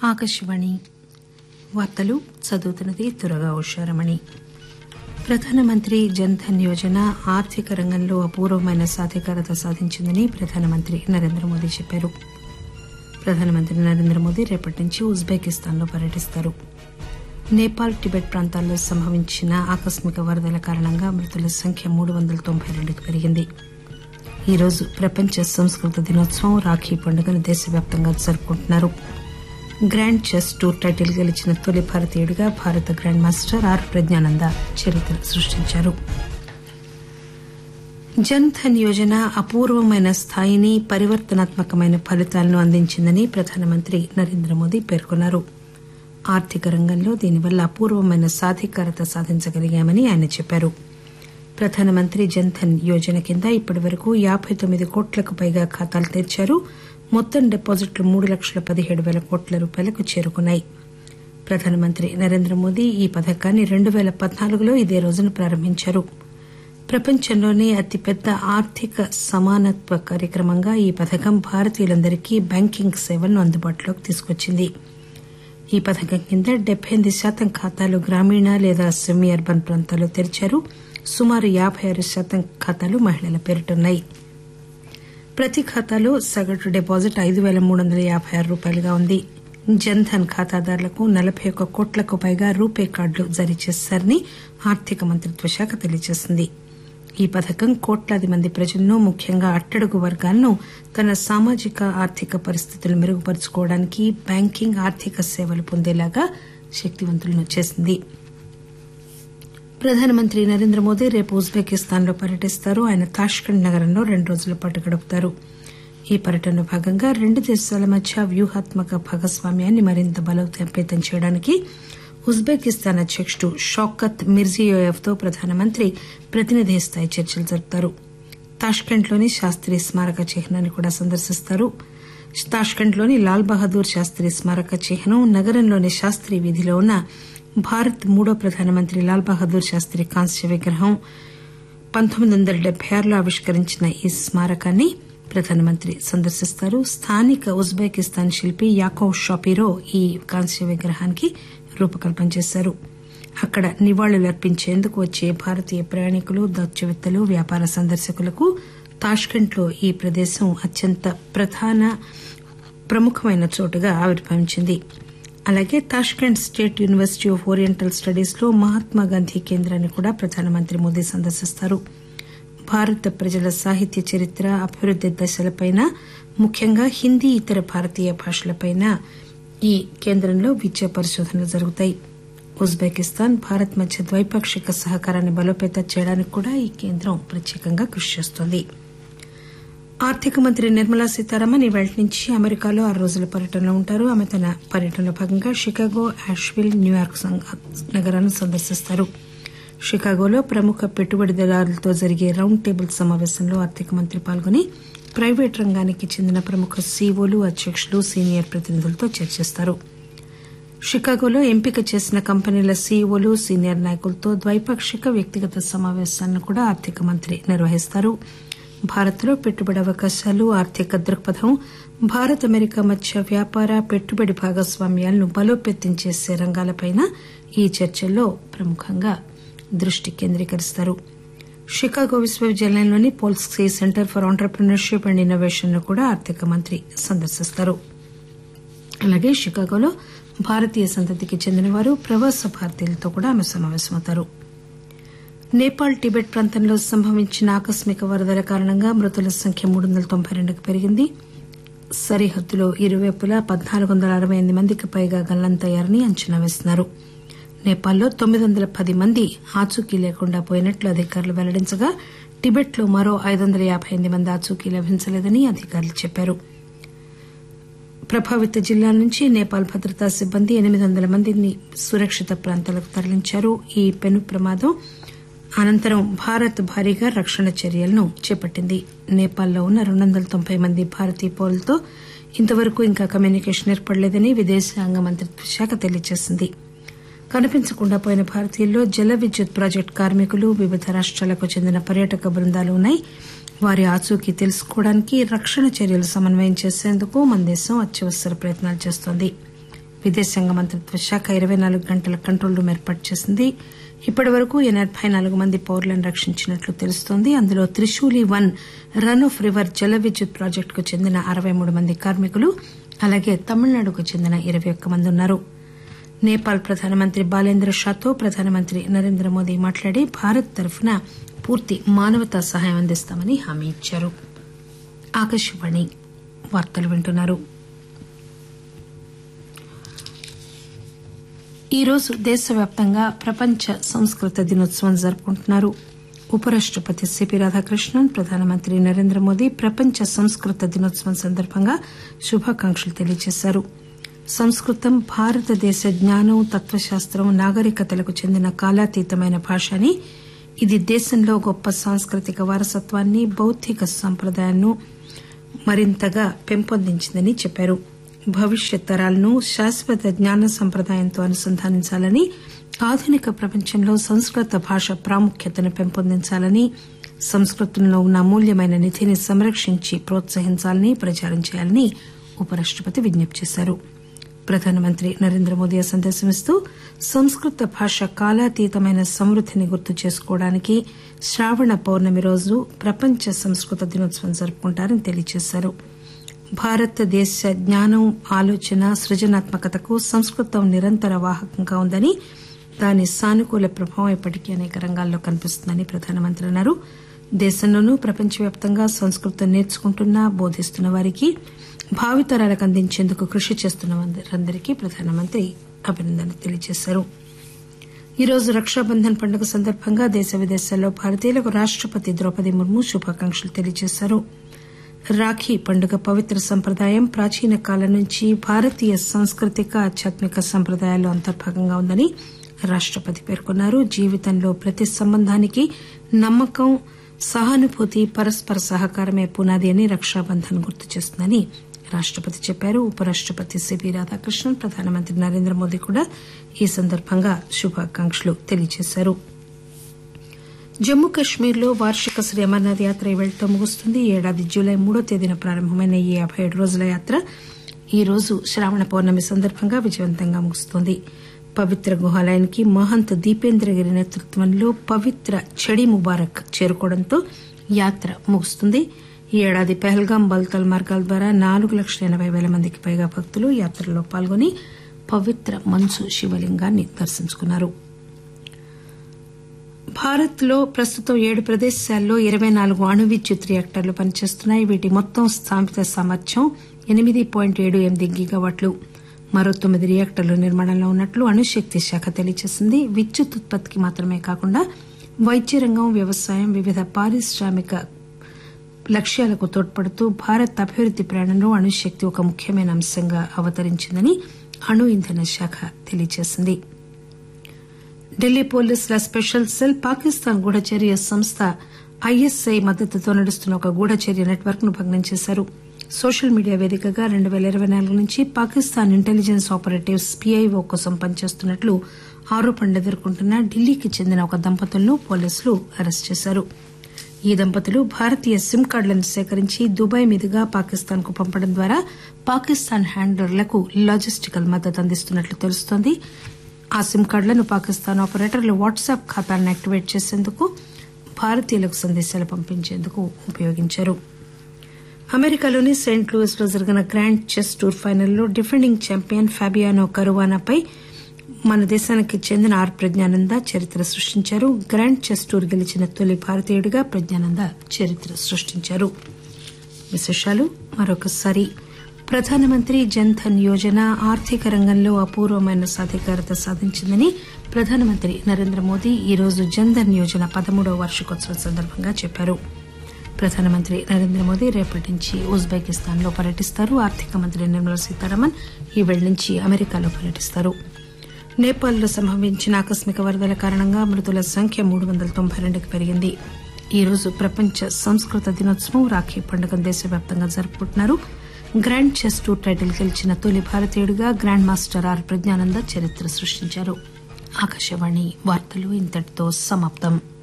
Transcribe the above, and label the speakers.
Speaker 1: ఆకాశవాణి వార్తలు చదువుతున్నది తురగా ఉషారమణి ప్రధానమంత్రి జన్ధన్ యోజన ఆర్థిక రంగంలో అపూర్వమైన సాధికారత సాధించిందని ప్రధానమంత్రి నరేంద్ర మోదీ చెప్పారు ప్రధానమంత్రి నరేంద్ర మోదీ రేపటి నుంచి ఉజ్బెకిస్తాన్ లో పర్యటిస్తారు నేపాల్ టిబెట్ ప్రాంతాల్లో సంభవించిన ఆకస్మిక వరదల కారణంగా మృతుల సంఖ్య మూడు వందల తొంభై రెండుకు పెరిగింది ఈరోజు ప్రపంచ సంస్కృత దినోత్సవం రాఖీ పండుగను దేశవ్యాప్తంగా జరుపుకుంటున్నారు గ్రాండ్ చెస్ టూర్ టైటిల్ గెలిచిన తొలి భారతీయుడిగా భారత గ్రాండ్ మాస్టర్ ఆర్ ప్రజ్ఞానంద చరిత్ర సృష్టించారు జన్ ధన్ యోజన అపూర్వమైన స్థాయిని పరివర్తనాత్మకమైన ఫలితాలను అందించిందని ప్రధానమంత్రి నరేంద్ర మోదీ పేర్కొన్నారు ఆర్థిక రంగంలో దీనివల్ల అపూర్వమైన సాధికారత సాధించగలిగామని ఆయన చెప్పారు ప్రధానమంత్రి జన్ ధన్ యోజన కింద ఇప్పటి వరకు యాబై తొమ్మిది కోట్లకు పైగా ఖాతాలు తెరిచారు మొత్తం డిపాజిట్లు మూడు లక్షల పదిహేడు పేల కోట్ల రూపాయలకు చేరుకున్నాయి ప్రధానమంత్రి నరేంద్ర మోదీ ఈ పథకాన్ని రెండు పేల పద్నాలుగులో ఇదే రోజున ప్రారంభించారు ప్రపంచంలోనే అతిపెద్ద ఆర్థిక సమానత్వ కార్యక్రమంగా ఈ పథకం భారతీయులందరికీ బ్యాంకింగ్ సేవలను అందుబాటులోకి తీసుకొచ్చింది ఈ పథకం కింద డెబ్బై ఎనిమిది శాతం ఖాతాలు గ్రామీణ లేదా సెమీ అర్బన్ ప్రాంతాల్లో తెరిచారు సుమారు యాబై ఆరు శాతం ఖాతాలు మహిళల పేరిటున్నాయి ప్రతి ఖాతాలో సగటు డిపాజిట్ ఐదు పేల మూడు వందల యాబై ఆరు రూపాయలుగా ఉంది జన్ ధన్ ఖాతాదారులకు నలబై ఒక్క కోట్లకు పైగా రూపే కార్డులు జారీ చేశారని ఆర్థిక మంత్రిత్వ శాఖ తెలియజేసింది ఈ పథకం కోట్లాది మంది ప్రజలను ముఖ్యంగా అట్టడుగు వర్గాలను తన సామాజిక ఆర్థిక పరిస్థితులు మెరుగుపరుచుకోవడానికి బ్యాంకింగ్ ఆర్థిక సేవలు పొందేలాగా శక్తివంతులను చేసింది ప్రధానమంత్రి నరేంద్ర మోదీ రేపు ఉజ్బెకిస్తాన్ లో పర్యటిస్తారు ఆయన తాష్కండ్ నగరంలో రెండు రోజుల పాటు గడుపుతారు ఈ పర్యటనలో భాగంగా రెండు దేశాల మధ్య వ్యూహాత్మక భాగస్వామ్యాన్ని మరింత బలోపేతం చేయడానికి ఉజ్బెకిస్తాన్ అధ్యకుడు షౌకత్ మిర్జియోయెవ్ తో ప్రధానమంత్రి ప్రతినిధి స్థాయి చర్చలు జరుపుతారు తాష్కెంట్లోని శాస్త్రి స్మారక చిహ్నాన్ని కూడా సందర్శిస్తారు తాష్కెంట్లోని లాల్ బహదూర్ శాస్త్రి స్మారక చిహ్నం నగరంలోని శాస్త్రి వీధిలో ఉన్న భారత్ మూడో ప్రధానమంత్రి లాల్ బహదూర్ శాస్త్రి కాంస్య విగ్రహం పంతొమ్మిది వందల డెబ్బై ఆరులో ఆవిష్కరించిన ఈ స్మారకాన్ని ప్రధానమంత్రి సందర్శిస్తారు స్థానిక ఉజ్బెకిస్తాన్ శిల్పి యాకోవ్ షాపీరో ఈ కాంస్య విగ్రహానికి రూపకల్పన చేశారు అక్కడ నివాళులర్పించేందుకు వచ్చే భారతీయ ప్రయాణికులు దౌత్యవేత్తలు వ్యాపార సందర్శకులకు తాష్కెంట్లో ఈ ప్రదేశం అత్యంత ప్రధాన ప్రముఖమైన చోటుగా ఆవిర్భవించింది అలాగే Tashkent State University of Oriental Studies లో మహాత్మాగాంధీ కేంద్రాన్ని కూడా ప్రధానమంత్రి మోదీ సందర్శిస్తారు భారత ప్రజల సాహిత్య చరిత్ర అభివృద్ది దశలపై ముఖ్యంగా హిందీ ఇతర భారతీయ భాషలపై ఈ కేంద్రంలో విద్యా పరిశోధనలు జరుగుతాయి ఉజ్బెకిస్తాన్ భారత్ మధ్య ద్వైపాక్షిక సహకారాన్ని బలోపేతం చేయడానికి కూడా ఈ కేంద్రం ప్రత్యేకంగా కృషి చేస్తోంది ఆర్థిక మంత్రి నిర్మలా సీతారామన్ ఇవాళ నుంచి అమెరికాలో ఆరు రోజుల పర్యటనలో ఉంటారు ఆమె తన పర్యటనలో భాగంగా షికాగో యాష్విల్ న్యూయార్క్ నగరాలను సందర్శిస్తారు షికాగోలో ప్రముఖ పెట్టుబడిదారులతో జరిగే రౌండ్ టేబుల్ సమావేశంలో ఆర్థిక మంత్రి పాల్గొని ప్రైవేటు రంగానికి చెందిన ప్రముఖ సీఈఓలు అధ్యకులు సీనియర్ ప్రతినిధులతో చర్చిస్తారు షికాగోలో ఎంపిక చేసిన కంపెనీల సీఈఓలు సీనియర్ నాయకులతో ద్వైపాక్షిక వ్యక్తిగత సమావేశాలను కూడా ఆర్థిక మంత్రి నిర్వహిస్తారు భారత్లో పెట్టుబడి అవకాశాలు ఆర్థిక దృక్పథం భారత్ అమెరికా మధ్య వ్యాపార పెట్టుబడి భాగస్వామ్యాలను బలోపేతం చేసే రంగాలపై ఈ చర్చల్లో ప్రముఖంగా దృష్టి కేంద్రీకరిస్తారు షికాగో విశ్వవిద్యాలయంలోని Polsky Center for Entrepreneurship and Innovation ను కూడా ఆర్థిక మంత్రి సందర్శిస్తారు అలాగే షికాగోలో భారతీయ సంతతికి చెందిన వారు ప్రవాస భారతీయులతో కూడా ఆమె సమావేశమవుతారు నేపాల్ టిబెట్ ప్రాంతంలో సంభవించిన ఆకస్మిక వరదల కారణంగా మృతుల సంఖ్య మూడు వందల తొంభై రెండుకు పెరిగింది సరిహద్దులో ఇరువైపులా పద్నాలుగు వందల అరవై ఎనిమిది మందికి పైగా గల్లంతయ్యారని అంచనా వేస్తున్నారు నేపాల్లో తొమ్మిది వందల పది మంది ఆచూకీ లేకుండా పోయినట్లు అధికారులు వెల్లడించగా టిబెట్ లో మరో ఐదు వందల యాబై ఎనిమిది మంది ఆచూకీ లభించలేదని అధికారులు చెప్పారు ప్రభావిత జిల్లాల నుంచి నేపాల్ భద్రతా సిబ్బంది ఎనిమిది వందల మందిని సురక్షిత ప్రాంతాలకు తరలించారు ఈ పెను ప్రమాదం అనంతరం భారత్ భారీగా రక్షణ చర్యలను చేపట్టింది నేపాల్లో ఉన్న రెండు వందల తొంభై మంది భారతీయ పౌరులతో ఇంతవరకు ఇంకా కమ్యూనికేషన్ ఏర్పడలేదని విదేశాంగ మంత్రిత్వ శాఖ తెలియజేసింది కనిపించకుండా పోయిన భారతీయుల్లో జల విద్యుత్ ప్రాజెక్టు కార్మికులు వివిధ రాష్టాలకు చెందిన పర్యాటక బృందాలు ఉన్నాయి వారి ఆచూకీ తెలుసుకోవడానికి రక్షణ చర్యలు సమన్వయం చేసేందుకు మన దేశం అత్యవసర ప్రయత్నాలు చేస్తోంది విదేశాంగ మంత్రిత్వ శాఖ ఇరవై నాలుగు గంటల కంట్రోల్ రూమ్ ఏర్పాటు చేసింది ఇప్పటి వరకు ఎనబై నాలుగు మంది పౌరులను రక్షించినట్లు తెలుస్తోంది అందులో Trishuli one run of river జల విద్యుత్ ప్రాజెక్టుకు చెందిన అరవై మూడు మంది కార్మికులు అలాగే తమిళనాడుకు చెందిన ఇరవై ఒక్క మంది ఉన్నారు నేపాల్ ప్రధానమంత్రి బాలేంద్ర షాతో ప్రధానమంత్రి నరేంద్ర మోదీ మాట్లాడి భారత్ తరఫున పూర్తి మానవతా సహాయం అందిస్తామని హామీ ఇచ్చారు ఆకాశవాణి వార్తలు వింటున్నారు ఈరోజు దేశవ్యాప్తంగా ప్రపంచ సంస్కృత దినోత్సవం జరుపుకుంటున్నారు ఉపరాష్టపతి సిపి రాధాకృష్ణన్ ప్రధానమంత్రి నరేంద్ర మోదీ ప్రపంచ సంస్కృత దినోత్సవం సందర్భంగా శుభాకాంక్షలు తెలియజేశారు సంస్కృతం భారతదేశ జ్ఞానం తత్వశాస్త్రం నాగరికతలకు చెందిన కాలాతీతమైన భాష అని ఇది దేశంలో గొప్ప సాంస్కృతిక వారసత్వాన్ని బౌద్దిక సంప్రదాయాలను మరింతగా పెంపొందించిందని చెప్పారు భవిష్యత్ తరాలను శాశ్వత జ్ఞాన సంప్రదాయంతో అనుసంధానించాలని ఆధునిక ప్రపంచంలో సంస్కృత భాష ప్రాముఖ్యతను పెంపొందించాలని సంస్కృతంలో ఉన్న అమూల్యమైన నిధిని సంరక్షించి ప్రోత్సహించాలని ప్రచారం చేయాలని ఉపరాష్టపతి విజ్ఞప్తి చేశారు ప్రధానమంత్రి నరేంద్ర మోదీ సందేశం ఇస్తూ సంస్కృత భాష కాలాతీతమైన సమృద్దిని గుర్తు చేసుకోవడానికి శ్రావణ పౌర్ణమి రోజు ప్రపంచ సంస్కృత దినోత్సవం జరుపుకుంటారని తెలియజేశారు భారతదేశ జ్ఞానం ఆలోచన సృజనాత్మకతకు సంస్కృతం నిరంతర వాహకంగా ఉందని దాని సానుకూల ప్రభావం ఇప్పటికీ అనేక రంగాల్లో కనిపిస్తుందని ప్రధానమంత్రి అన్నారు దేశంలోనూ ప్రపంచవ్యాప్తంగా సంస్కృతం నేర్చుకుంటున్న బోధిస్తున్న వారికి భావితరాలకు అందించేందుకు కృషి చేస్తున్న వారందరికీ ప్రధానమంత్రి అభినందనలు తెలియజేశారు ఈరోజు రక్షాబంధన్ పండుగ సందర్భంగా దేశ విదేశాల్లో భారతీయులకు రాష్టపతి ద్రౌపది ముర్ము శుభాకాంక్షలు తెలియజేశారు రాఖీ పండుగ పవిత్ర సంప్రదాయం ప్రాచీన కాలం నుంచి భారతీయ సాంస్కృతిక ఆధ్యాత్మిక సంప్రదాయాల్లో అంతర్భాగంగా ఉందని రాష్టపతి పేర్కొన్నారు జీవితంలో ప్రతి సంబంధానికి నమ్మకం సహానుభూతి పరస్పర సహకారమే పునాది అని రక్షాబంధన్ గుర్తు చేస్తుందని రాష్టపతి చెప్పారు ఉపరాష్టపతి సిపి రాధాకృష్ణన్ ప్రధానమంత్రి నరేంద్ర మోదీ కూడా ఈ సందర్భంగా శుభాకాంక్షలు తెలియజేశారు జమ్మూ కశ్మీర్ లో వార్షిక శ్రీ అమర్నాథ్ యాత్ర ఇవాళతో ముగుస్తుంది ఈ ఏడాది జూలై మూడో తేదీన ప్రారంభమైన ఈ యాబై ఏడు రోజుల యాత్ర ఈ రోజు శ్రావణ పౌర్ణమి సందర్భంగా విజయవంతంగా ముగుస్తోంది పవిత్ర గుహాలయానికి మహంత్ దీపేంద్రగిరి నేతృత్వంలో పవిత్ర చెడి ముబారక్ చేరుకోవడంతో యాత్ర ముగుస్తుంది ఈ ఏడాది పెహల్గాం బల్తల్ మార్గాల ద్వారా నాలుగు లక్షల ఎనబై పేల మందికి పైగా భక్తులు యాత్రలో పాల్గొని పవిత్ర మంచు శివలింగాన్ని దర్శించుకున్నారు భారత్ లో ప్రస్తుతం ఏడు ప్రదేశాల్లో ఇరవై నాలుగు అణు విద్యుత్ రియాక్టర్లు పనిచేస్తున్నాయి వీటి మొత్తం స్థాపిత సామర్థ్యం ఎనిమిది పాయింట్ ఏడు ఎనిమిది గిగావాట్లు మరో తొమ్మిది రియాక్టర్లు నిర్మాణంలో ఉన్నట్లు అణుశక్తి శాఖ తెలియజేసింది విద్యుత్ ఉత్పత్తికి మాత్రమే కాకుండా వైద్య రంగం వ్యవసాయం వివిధ పారిశ్రామిక లక్ష్యాలకు తోడ్పడుతూ భారత్ అభివృద్ది ప్రయాణంలో అణుశక్తి ఒక ముఖ్యమైన అంశంగా అవతరించిందని అణు ఇంధన శాఖ తెలియజేసింది ఢిల్లీ పోలీసుల స్పెషల్ సెల్ పాకిస్తాన్ గూఢచర్య సంస్థ ఐఎస్ఐ మద్దతుతో నడుస్తున్న ఒక గూఢచర్య నెట్వర్క్ ను భగ్నం చేశారు సోషల్ మీడియా వేదికగా రెండు పేల ఇరవై నాలుగు నుంచి పాకిస్తాన్ ఇంటెలిజెన్స్ ఆపరేటివ్స్ పీఐఓ కోసం పనిచేస్తున్నట్లు ఆరోపణలు ఎదుర్కొంటున్న ఢిల్లీకి చెందిన ఒక దంపతులను పోలీసులు అరెస్టు చేశారు ఈ దంపతులు భారతీయ సిమ్ కార్డులను సేకరించి దుబాయ్ మీదుగా పాకిస్తాన్ కు పంపడం ద్వారా పాకిస్తాన్ హ్యాండలర్లకు లాజిస్టికల్ మద్దతు అందిస్తున్నట్లు తెలుస్తోంది ఆ సిమ్ కార్డులను పాకిస్తాన్ ఆపరేటర్లు వాట్సాప్ ఖాతాలను యాక్టివేట్ చేసేందుకు భారతీయులకు సందేశాలు పంపించేందుకు ఉపయోగించారు అమెరికాలోని సెయింట్ లూయిస్ లో జరిగిన గ్రాండ్ చెస్ టూర్ ఫైనల్లో డిఫెండింగ్ ఛాంపియన్ ఫాబియానో కరువానాపై మన దేశానికి చెందిన ఆర్ ప్రజ్ఞానంద చరిత్ర సృష్టించారు గ్రాండ్ చెస్ టూర్ గెలిచిన తొలి భారతీయుడిగా ప్రజ్ఞానంద చరిత్ర సృష్టించారు విశేషాలు మరొకసారి ప్రధానమంత్రి జన్ధన్ యోజన ఆర్థిక రంగంలో అపూర్వమైన సాధికారత సాధించిందని ప్రధానమంత్రి నరేంద్ర మోదీ ఈరోజు జన్ధన్ యోజన పదమూడవ వార్షికోత్సవం సందర్భంగా చెప్పారు ప్రధానమంత్రి నరేంద్ర మోదీ రేపటి నుంచి ఉజ్బెకిస్తాన్ లో పర్యటిస్తారు ఆర్థిక మంత్రి నిర్మలా సీతారామన్ ఈ పేళ నుంచి అమెరికాలో పర్యటిస్తారు నేపాల్లో సంభవించిన ఆకస్మిక వరదల కారణంగా మృతుల సంఖ్య మూడు వందల తొంభై రెండుకు పెరిగింది ఈ రోజు ప్రపంచ సంస్కృత దినోత్సవం రాఖీ పండుగను దేశవ్యాప్తంగా జరుపుకుంటున్నారు గ్రాండ్ చెస్ టూర్ టైటిల్ గెలిచిన తొలి భారతీయుడిగా గ్రాండ్ మాస్టర్ ఆర్ ప్రజ్ఞానంద చరిత్ర సృష్టించారు ఆకాశవాణి వార్తలు ఇంతటితో సమాప్తం